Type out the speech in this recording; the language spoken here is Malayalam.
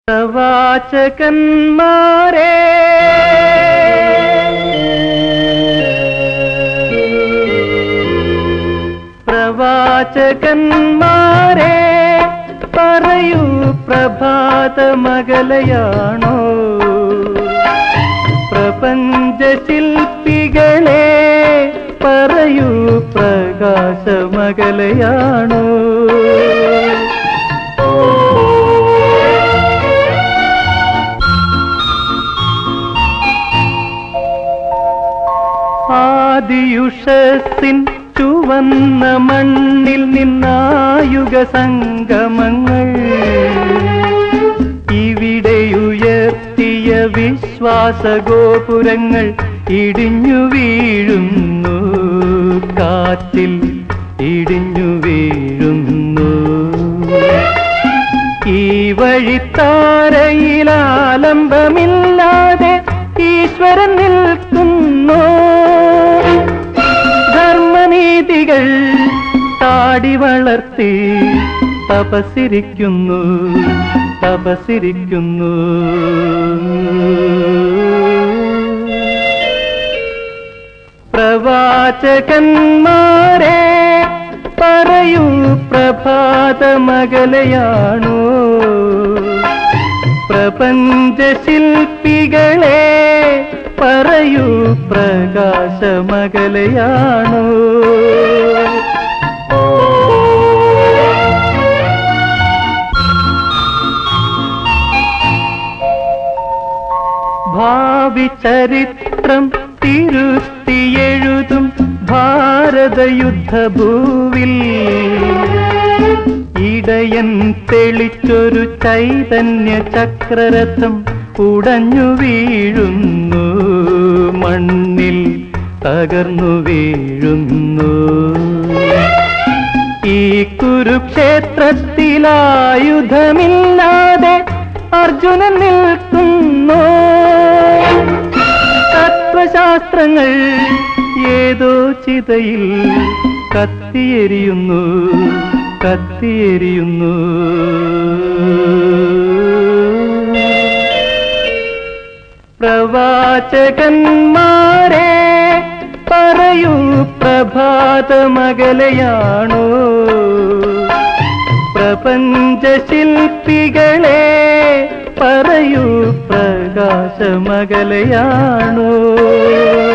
പ്രവാചകന്മാരെ പ്രവാചകന്മാരെ പറയൂ പ്രഭാതമകലയാണോ പ്രപഞ്ച ശില്പികളെ പറയൂ പ്രകാശമകലയാണോ ആദിയുഷസിൻ ചുവന്ന മണ്ണിൽ നിന്നായുഗ സംഗമങ്ങൾ ഇവിടെയുയർത്തിയ വിശ്വാസഗോപുരങ്ങൾ ഇടിഞ്ഞു വീഴുന്നു കാറ്റിൽ ഇടിഞ്ഞു വീഴുന്നു ഈ വഴിത്താരയിലാലംബമില്ലാതെ ഈശ്വരൻ നിൽക്കുന്നു ധർമ്മനീതികൾ താടി വളർത്തി തപസിരിക്കുന്നു തപസിരിക്കുന്നു പ്രവാചകന്മാരെ പറയൂ പ്രഭാതമകലയാണോ പ്രപഞ്ച ശില്പികളെ പറയൂ പ്രകാശമകലയാണോ ഭാവി ചരിത്രം തിരുത്തിയെഴുതും ഭാരതയുദ്ധഭൂവിൽ ഇടയൻ തെളിച്ചൊരു ചൈതന്യ ചക്രരഥം ഉടഞ്ഞു വീഴുന്നു മണ്ണിൽ തകർന്നു വീഴുന്നു ഈ കുരുക്ഷേത്രത്തിലായുധമില്ലാതെ അർജുനൻ നിൽക്കുന്നു തത്വശാസ്ത്രങ്ങൾ ഏതോ ചിതയിൽ കത്തിയെരിയുന്നു കത്തിയെരിയുന്നു പ്രവാചകന്മാരെ പറയൂ പ്രഭാതമകലയാണോ പ്രപഞ്ച ശില്പികളെ പറയൂ പ്രകാശമകലയാണോ